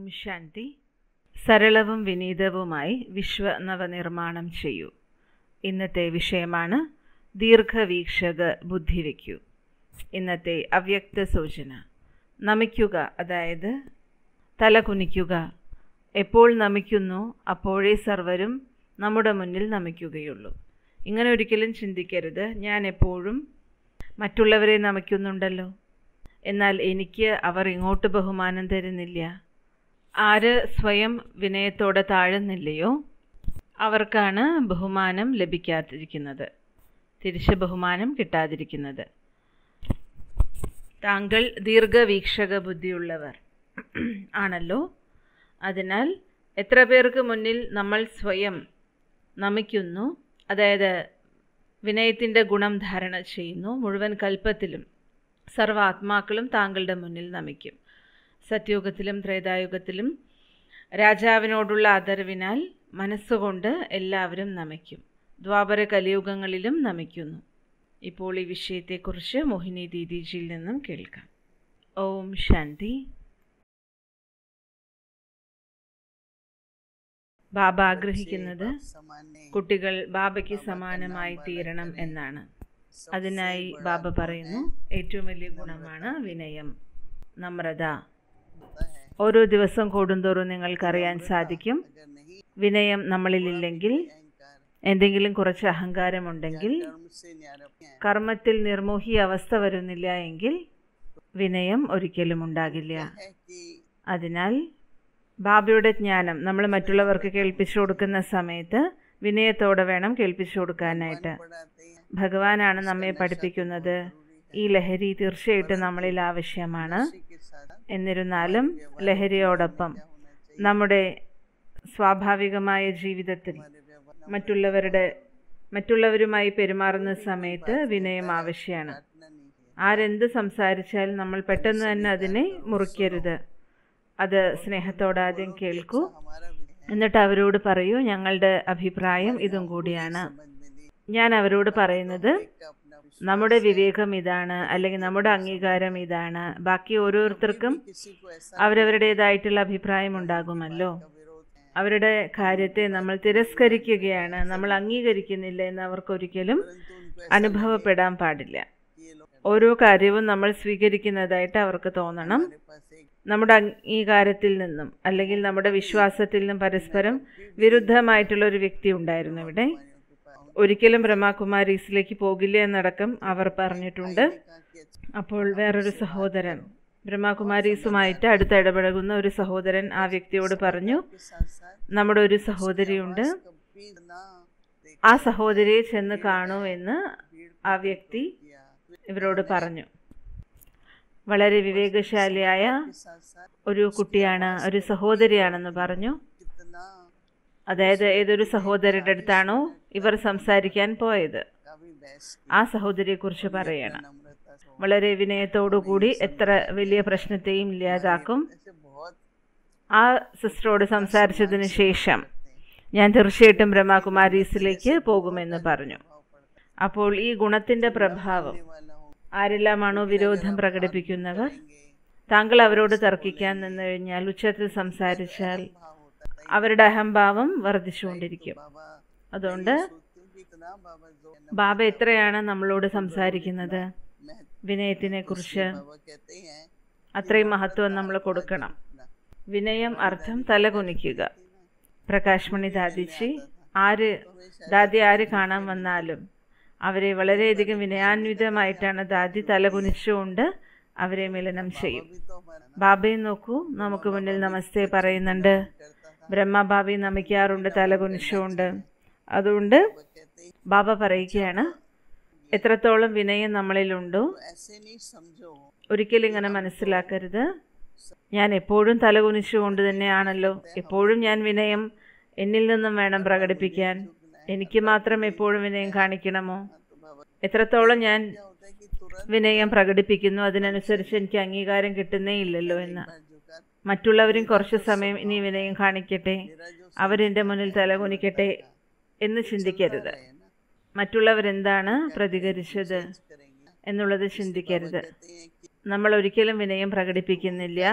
ശാന്തി സരളവും വിനീതവുമായി വിശ്വ നവനിർമ്മാണം ചെയ്യൂ ഇന്നത്തെ വിഷയമാണ് ദീർഘവീക്ഷക ബുദ്ധി വയ്ക്കൂ ഇന്നത്തെ അവ്യക്ത സൂചന നമിക്കുക അതായത് തല കുനിക്കുക എപ്പോൾ നമിക്കുന്നു അപ്പോഴേ സർവരും നമ്മുടെ മുന്നിൽ നമിക്കുകയുള്ളൂ ഇങ്ങനെ ഒരിക്കലും ചിന്തിക്കരുത് ഞാൻ എപ്പോഴും മറ്റുള്ളവരെ നമിക്കുന്നുണ്ടല്ലോ എന്നാൽ എനിക്ക് അവർ ഇങ്ങോട്ട് ബഹുമാനം തരുന്നില്ല ആര് സ്വയം വിനയത്തോടെ താഴുന്നില്ലയോ അവർക്കാണ് ബഹുമാനം ലഭിക്കാതിരിക്കുന്നത് തിരിച്ച് ബഹുമാനം കിട്ടാതിരിക്കുന്നത് താങ്കൾ ദീർഘവീക്ഷക ബുദ്ധിയുള്ളവർ ആണല്ലോ അതിനാൽ എത്ര പേർക്ക് മുന്നിൽ നമ്മൾ സ്വയം നമിക്കുന്നു അതായത് വിനയത്തിൻ്റെ ഗുണം ധാരണ ചെയ്യുന്നു മുഴുവൻ കൽപ്പത്തിലും സർവ്വ ആത്മാക്കളും താങ്കളുടെ മുന്നിൽ നമിക്കും സത്യുഗത്തിലും ത്രേതായുഗത്തിലും രാജാവിനോടുള്ള ആദരവിനാൽ മനസ്സുകൊണ്ട് എല്ലാവരും നമിക്കും ദ്വാപര കലിയുഗങ്ങളിലും നമിക്കുന്നു ഇപ്പോൾ ഈ വിഷയത്തെക്കുറിച്ച് മോഹിനി ദീദിജിയിൽ നിന്നും കേൾക്കാം ഓം ശാന്തി ബാബ ആഗ്രഹിക്കുന്നത് കുട്ടികൾ ബാബയ്ക്ക് സമാനമായി തീരണം എന്നാണ് അതിനായി ബാബ പറയുന്നു ഏറ്റവും വലിയ ഗുണമാണ് വിനയം നമ്രത ഓരോ ദിവസം കൂടുന്തോറും നിങ്ങൾക്കറിയാൻ സാധിക്കും വിനയം നമ്മളിലില്ലെങ്കിൽ എന്തെങ്കിലും കുറച്ച് അഹങ്കാരമുണ്ടെങ്കിൽ കർമ്മത്തിൽ നിർമോഹി അവസ്ഥ വരുന്നില്ല എങ്കിൽ വിനയം ഒരിക്കലും ഉണ്ടാകില്ല അതിനാൽ ബാബയുടെ ജ്ഞാനം നമ്മൾ മറ്റുള്ളവർക്ക് കേൾപ്പിച്ചു കൊടുക്കുന്ന സമയത്ത് വിനയത്തോടെ വേണം കേൾപ്പിച്ചു കൊടുക്കാനായിട്ട് ഭഗവാനാണ് നമ്മെ പഠിപ്പിക്കുന്നത് ഈ ലഹരി തീർച്ചയായിട്ടും നമ്മളിൽ ആവശ്യമാണ് എന്നിരുന്നാലും ലഹരിയോടൊപ്പം നമ്മുടെ സ്വാഭാവികമായ ജീവിതത്തിൽ മറ്റുള്ളവരുടെ മറ്റുള്ളവരുമായി പെരുമാറുന്ന സമയത്ത് വിനയം ആവശ്യമാണ് ആരെന്ത് സംസാരിച്ചാലും നമ്മൾ പെട്ടെന്ന് തന്നെ അതിനെ മുറിക്കരുത് അത് സ്നേഹത്തോടെ ആദ്യം കേൾക്കൂ എന്നിട്ട് അവരോട് പറയൂ ഞങ്ങളുടെ അഭിപ്രായം ഇതും കൂടിയാണ് ഞാൻ അവരോട് പറയുന്നത് നമ്മുടെ വിവേകം ഇതാണ് അല്ലെങ്കിൽ നമ്മുടെ അംഗീകാരം ഇതാണ് ബാക്കി ഓരോരുത്തർക്കും അവരവരുടേതായിട്ടുള്ള അഭിപ്രായം ഉണ്ടാകുമല്ലോ അവരുടെ കാര്യത്തെ നമ്മൾ തിരസ്കരിക്കുകയാണ് നമ്മൾ അംഗീകരിക്കുന്നില്ല എന്ന് അവർക്കൊരിക്കലും അനുഭവപ്പെടാൻ പാടില്ല ഓരോ കാര്യവും നമ്മൾ സ്വീകരിക്കുന്നതായിട്ട് അവർക്ക് തോന്നണം നമ്മുടെ അംഗീകാരത്തിൽ നിന്നും അല്ലെങ്കിൽ നമ്മുടെ വിശ്വാസത്തിൽ നിന്നും പരസ്പരം വിരുദ്ധമായിട്ടുള്ള ഒരു വ്യക്തി ഉണ്ടായിരുന്നു ഇവിടെ ഒരിക്കലും ബ്രഹ്മകുമാരീസിലേക്ക് പോകില്ല എന്നടക്കം അവർ പറഞ്ഞിട്ടുണ്ട് അപ്പോൾ വേറൊരു സഹോദരൻ ബ്രഹ്മകുമാരീസുമായിട്ട് അടുത്ത് ഇടപഴകുന്ന ഒരു സഹോദരൻ ആ വ്യക്തിയോട് പറഞ്ഞു നമ്മുടെ ഒരു സഹോദരിയുണ്ട് ആ സഹോദരിയെ ചെന്ന് കാണൂ എന്ന് ആ വ്യക്തി ഇവരോട് പറഞ്ഞു വളരെ വിവേകശാലിയായ ഒരു കുട്ടിയാണ് ഒരു സഹോദരിയാണെന്ന് പറഞ്ഞു അതായത് ഏതൊരു സഹോദരിയുടെ അടുത്താണോ ഇവർ സംസാരിക്കാൻ പോയത് ആ സഹോദരിയെക്കുറിച്ച് പറയണം വളരെ വിനയത്തോടുകൂടി എത്ര വലിയ പ്രശ്നത്തെയും ഇല്ലാതാക്കും ആ സിസ്റ്ററോട് സംസാരിച്ചതിന് ശേഷം ഞാൻ തീർച്ചയായിട്ടും ബ്രഹ്മകുമാരീസിലേക്ക് പോകുമെന്ന് പറഞ്ഞു അപ്പോൾ ഈ ഗുണത്തിൻ്റെ പ്രഭാവം ആരെല്ലാമാണോ വിരോധം പ്രകടിപ്പിക്കുന്നവർ താങ്കൾ അവരോട് തർക്കിക്കാൻ നിന്ന് കഴിഞ്ഞാൽ ഉച്ചത്തിൽ സംസാരിച്ചാൽ അവരുടെ അഹംഭാവം വർദ്ധിച്ചുകൊണ്ടിരിക്കും അതുകൊണ്ട് ബാബ എത്രയാണ് നമ്മളോട് സംസാരിക്കുന്നത് വിനയത്തിനെ കുറിച്ച് അത്രയും മഹത്വം നമ്മൾ കൊടുക്കണം വിനയം അർത്ഥം തലകുനിക്കുക പ്രകാശ്മണി ദാദിജി ആര് ദാദി ആര് കാണാൻ വന്നാലും അവരെ വളരെയധികം വിനയാന്വിതമായിട്ടാണ് ദാദി തലകുനിച്ചുകൊണ്ട് അവരെ മിലനം ചെയ്യും ബാബയെ നോക്കൂ നമുക്ക് മുന്നിൽ നമസ്തേ പറയുന്നുണ്ട് ബ്രഹ്മബാബി നമിക്കാറുണ്ട് തലകുനിച്ചുകൊണ്ട് അതുകൊണ്ട് ബാബ പറയുകയാണ് എത്രത്തോളം വിനയം നമ്മളിലുണ്ടോ ഒരിക്കലും ഇങ്ങനെ മനസ്സിലാക്കരുത് ഞാൻ എപ്പോഴും തലകുനിച്ചുകൊണ്ട് തന്നെയാണല്ലോ എപ്പോഴും ഞാൻ വിനയം എന്നിൽ നിന്നും വേണം പ്രകടിപ്പിക്കാൻ എനിക്ക് മാത്രം എപ്പോഴും വിനയം കാണിക്കണമോ എത്രത്തോളം ഞാൻ വിനയം പ്രകടിപ്പിക്കുന്നു അതിനനുസരിച്ച് എനിക്ക് അംഗീകാരം കിട്ടുന്നേ ഇല്ലല്ലോ എന്ന് മറ്റുള്ളവരും കുറച്ച് സമയം ഇനി വിനയം കാണിക്കട്ടെ അവരെൻ്റെ മുന്നിൽ തലകുനിക്കട്ടെ എന്ന് ചിന്തിക്കരുത് മറ്റുള്ളവരെന്താണ് പ്രതികരിച്ചത് എന്നുള്ളത് ചിന്തിക്കരുത് നമ്മൾ ഒരിക്കലും വിനയം പ്രകടിപ്പിക്കുന്നില്ല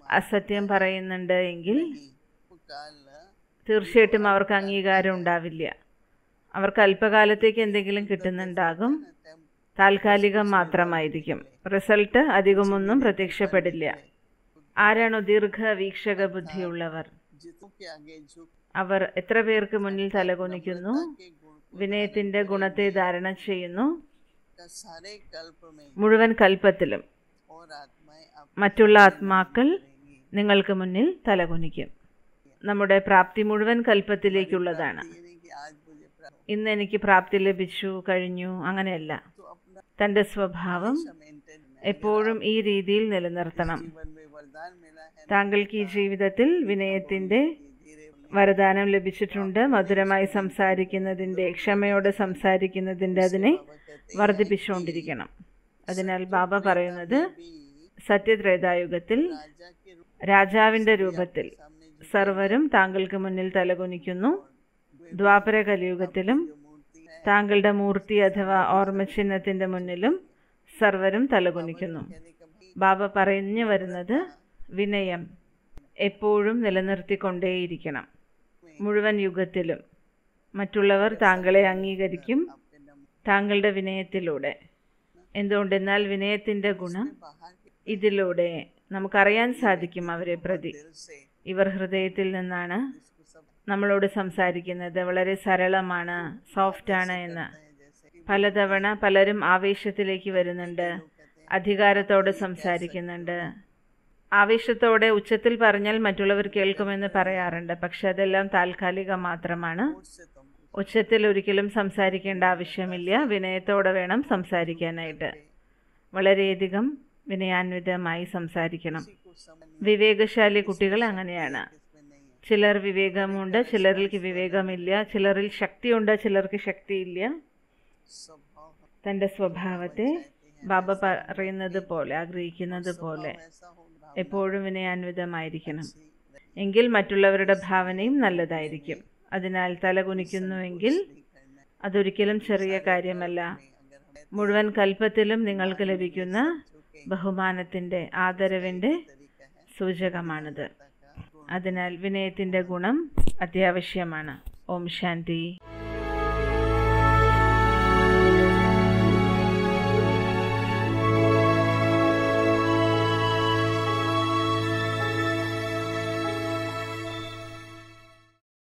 അസത്യം പറയുന്നുണ്ട് എങ്കിൽ वो काल തീർച്ചയായിട്ടും അവർക്ക് അംഗീകാരം ഉണ്ടാവില്ല അവർക്ക് അല്പകാലത്തേക്ക് എന്തെങ്കിലും കിട്ടുന്നുണ്ടാകും താൽക്കാലികം മാത്രമായിരിക്കും റിസൾട്ട് അധികമൊന്നും പ്രത്യക്ഷപ്പെടില്ല ആരാണോ ദീർഘവീക്ഷക ബുദ്ധിയുള്ളവർ जितों के आगे झुक അവർ എത്ര പേർക്ക് മുന്നിൽ തലകുനിക്കുന്നു के गुण को വിനയത്തിന്റെ ഗുണത്തെ ധാരണ ചെയ്യുന്നു का सारे कल्प में മുഴുവൻ കൽപ്പത്തിലും और आत्माएं आप മറ്റുള്ള ആത്മാക്കൾ നിങ്ങൾക്ക് മുന്നിൽ തലകുനിക്കും നമ്മുടെ പ്രാപ്തി മുഴുവൻ കൽപ്പത്തിലേക്കുള്ളതാണ് ये नहीं कि आज मुझे प्राप्त ഇന്ന് എനിക്ക് പ്രാപ്തി ലഭിച്ചു കഴിഞ്ഞു അങ്ങനെയല്ല तो अपना തൻ്റെ സ്വഭാവം मेंटेन എപ്പോഴും ഈ രീതിയിൽ നിലനിർത്തണം जीवन में वरदान मिला है താങ്കൾക്ക് ഈ ജീവിതത്തിൽ വിനയത്തിന്റെ धीरे വരദാനം ലഭിച്ചിട്ടുണ്ട് മധുരമായി സംസാരിക്കുന്നതിൻ്റെ ക്ഷമയോടെ സംസാരിക്കുന്നതിൻ്റെ അതിനെ വർദ്ധിപ്പിച്ചുകൊണ്ടിരിക്കണം അതിനാൽ ബാബ പറയുന്നത് भी സത്യത്രേതായുഗത്തിൽ राजा के रूप രാജാവിൻ്റെ രൂപത്തിൽ सामने जो സർവരും താങ്കൾക്ക് മുന്നിൽ തലകുനിക്കുന്നു ദ്വാപര കലിയുഗത്തിലും मूर्ति है താങ്കളുടെ മൂർത്തി അഥവാ ഓർമ്മചിഹ്നത്തിൻ്റെ മുന്നിലും സർവരും തലകുനിക്കുന്നു कहने का भाई ബാബ പറഞ്ഞു വരുന്നത് വിനയം എപ്പോഴും നിലനിർത്തിക്കൊണ്ടേയിരിക്കണം മുഴുവൻ യുഗത്തിലും മറ്റുള്ളവർ താങ്കളെ അംഗീകരിക്കും आपके नम താങ്കളുടെ വിനയത്തിലൂടെ എന്തുകൊണ്ടെന്നാൽ വിനയത്തിൻ്റെ ഗുണം बाहर के ഇതിലൂടെ നമുക്കറിയാൻ സാധിക്കും അവരെ പ്രതി दिल से ഇവർ ഹൃദയത്തിൽ നിന്നാണ് इसको सब നമ്മളോട് സംസാരിക്കുന്നത് വളരെ സരളമാണ് സോഫ്റ്റാണ് എന്ന് है जैसे പലതവണ പലരും ആവേശത്തിലേക്ക് വരുന്നുണ്ട് അധികാരത്തോടെ സംസാരിക്കുന്നുണ്ട് ആവേശത്തോടെ ഉച്ചത്തിൽ പറഞ്ഞാൽ മറ്റുള്ളവർ കേൾക്കുമെന്ന് പറയാറുണ്ട് പക്ഷെ അതെല്ലാം താൽക്കാലികം മാത്രമാണ് से तुम ഉച്ചത്തിൽ ഒരിക്കലും സംസാരിക്കേണ്ട ആവശ്യമില്ല വിനയത്തോടെ വേണം സംസാരിക്കാനായിട്ട് വളരെയധികം വിനയാന്വിതമായി സംസാരിക്കണം को समझ വിവേകശാലി കുട്ടികൾ അങ്ങനെയാണ് इसमें नहीं है ചിലർ വിവേകമുണ്ട് ചിലരിൽ വിവേകമില്ല ചിലരിൽ ശക്തിയുണ്ട് ചിലർക്ക് ശക്തിയില്ല स्वभाव हम തൻ്റെ സ്വഭാവത്തെ ബാബ പറയുന്നത് പോലെ ആഗ്രഹിക്കുന്നത് പോലെ ऐसा हो भाव എപ്പോഴും വിനയാന്വിതമായിരിക്കണം എങ്കിൽ മറ്റുള്ളവരുടെ ഭാവനയും നല്ലതായിരിക്കും അതിനാൽ തലകുനിക്കുന്നുവെങ്കിൽ करना അതൊരിക്കലും ചെറിയ കാര്യമല്ല अगर हमें മുഴുവൻ കൽപ്പത്തിലും നിങ്ങൾക്ക് ലഭിക്കുന്ന ബഹുമാനത്തിൻ്റെ ആദരവിൻ്റെ तरीका है സൂചകമാണിത് का അതിനാൽ വിനയത്തിൻ്റെ ഗുണം അത്യാവശ്യമാണ് ഓം ശാന്തി